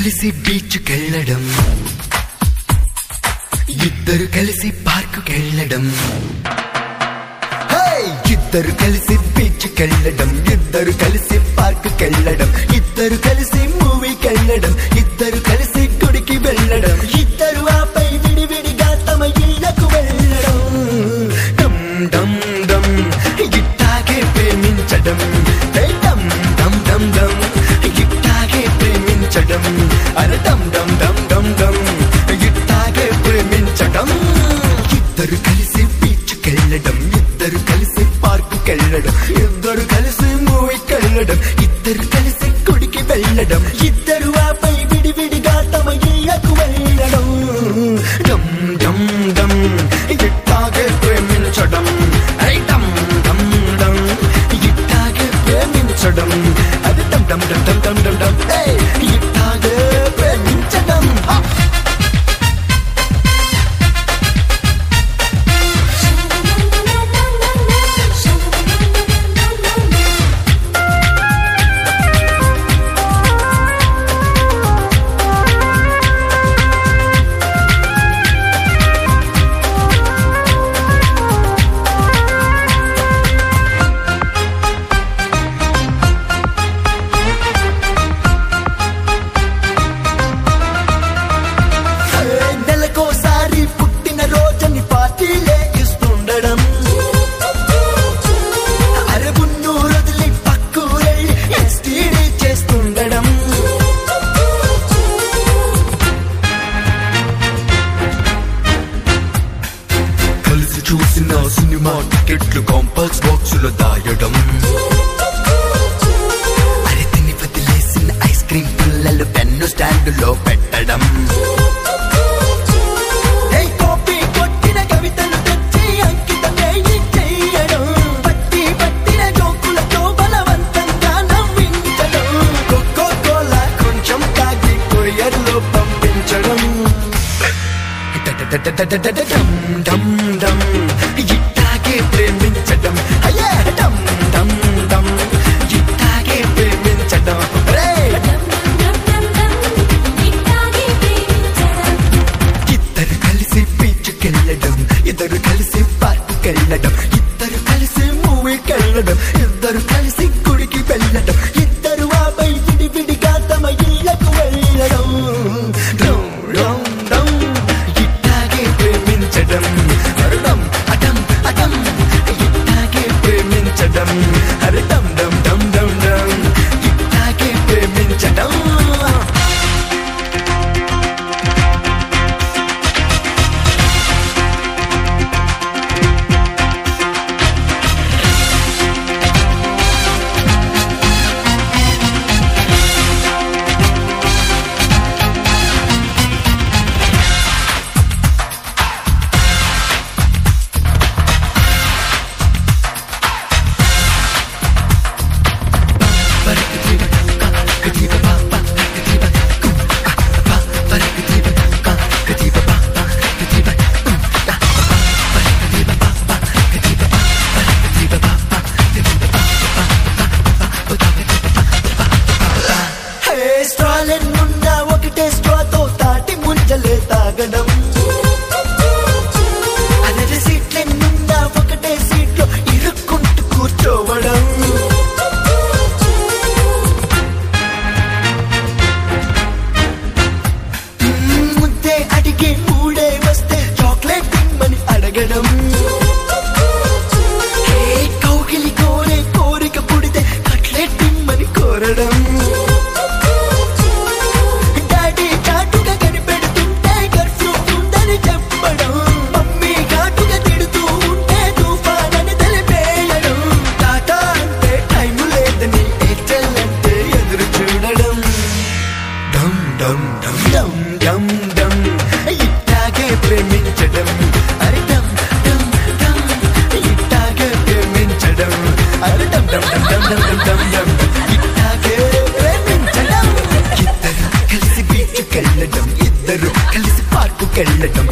కలిసి బీచ్కెళ్ళడం ఇద్దరు కలిసి పార్కుకెళ్ళడం హే! ఇద్దరు కలిసి బీచ్కెళ్ళడం ఇద్దరు కలిసి పార్కుకెళ్ళడం ఇద్దరు కలిసి మూవీకెళ్ళడం ఇద్దరు కలిసి గుడికి వెళ్ళడం ఇద్దరు ఆపై విడివిడిగా తమ ఇళ్లకు వెళ్ళడం డమ్ డమ్ డమ్ ఇట్టాగే ప్రేమించడం హే! డమ్ డమ్ డమ్ డమ్ ఇట్టాగే ప్రేమించడం అరే డమ్ డమ్ డమ్ డమ్ డమ్ ఇట్టాగే ప్రేమించడం ఇద్దరు కలిసి బీచ్కెళ్ళడం ఇద్దరు కలిసి పార్కుకెళ్ళడం ఇద్దరు కలిసి మూవీకెళ్ళడం ఇద్దరు కలిసి గుడికి వెళ్ళడం ఇద్దరు ఆపై విడివిడిగా తమ ఇళ్లకు వెళ్ళడం డమ్ డమ్ డమ్ ఇట్టాగే ప్రేమించడం ఐ డమ్ డమ్ డమ్ ఇట్టాగే ప్రేమించడం అది డమ్ డమ్ డమ్ డమ్ డమ్ డమ్ డమ్ ఏయ్! ఇట్టాగే ప్రేమించడం హా! నెలకోసారి పుట్టిన రోజని పార్టీలే ఇస్తుండడం అరబున్ను వదిలి పక్కూరెళ్ళి ఎస్టీడీ చేస్తుండడం కలిసి చూసిన సినిమా టికెట్లు కాంపల్స్ బాక్సులో దాయడం అరే తిని వదిలేసిన ఐస్ క్రీమ్ పుల్లలు పెన్ను స్టాండులో పెట్టడం ఏయ్ కాపీ కొట్టిన కవితలు తెచ్చి అంకితమే చెయ్యడం పట్టి పట్టిన జోకులతో బలవంతంగా నవ్వించడం కోకో కోలా కొంచెం తాగి కొరియర్లో పంపించడం డమ్ డమ్ డమ్ ఇట్టాగే ప్రేమించడం అయ్యే డమ్ డమ్ డమ్ ఇట్టాగే ప్రేమించడం రే ఇద్దరు కలిసి బీచ్కెళ్ళడం ఇద్దరు కలిసి పార్కుకెళ్ళడం ఇద్దరు కలిసి మూవీకెళ్ళడం ఇద్దరు కలిసి గుడికి వెళ్ళడం ఇద్దరు ఆపై విడివిడిగా తమ ఇళ్లకు వెళ్ళడం డమ్ డమ్ డమ్ ఇట్టాగే ప్రేమించడం అరడం అటం అటం ఇట్టాగే ప్రేమించడం అరడం డమ్ డమ్ డమ్ డమ్ ఇట్టాగే ప్రేమించడం హే స్ట్రాలెన్నున్న ఒకటే స్ట్రాతో తాటి ముంజలే తాగడం అదే సీట్లెన్నున్న ఒకటే సీట్లో ఇరుక్కుంటూ కూర్చోవడం మ్మ్, ముద్దే అడిగి మూడే వస్తే చాక్లెట్ తిమ్మని అడగడం హే, కౌగిలి కోరే కోరిక పుడితే కట్లెట్ తిమ్మని కోరడం డాడీ చాటుగా కనిపెడుతుంటే కర్ఫ్యూ ఉందని చెప్పడం మమ్మీ ఘాటుగా తిడుతూ ఉంటే తుఫానని తెలిపేయడం టాటా అంటే టైం లేదని ఎయిర్టెల్ అంటే ఎదురు చూడడం డమ్ డమ్ డమ్ డమ్ డమ్ డమ్ ఇట్టాగే ప్రేమించడం అరే డమ్ డమ్ డమ్ ఇట్టాగే ప్రేమించడం అరే డమ్ డమ్ డమ్ డమ్ డమ్ డమ్ డమ్ డమ్ ఇట్టాగే ప్రేమించడం ఇద్దరు కలిసి బీచ్కెళ్ళడం ఇద్దరు కలిసి పార్కుకెళ్ళడం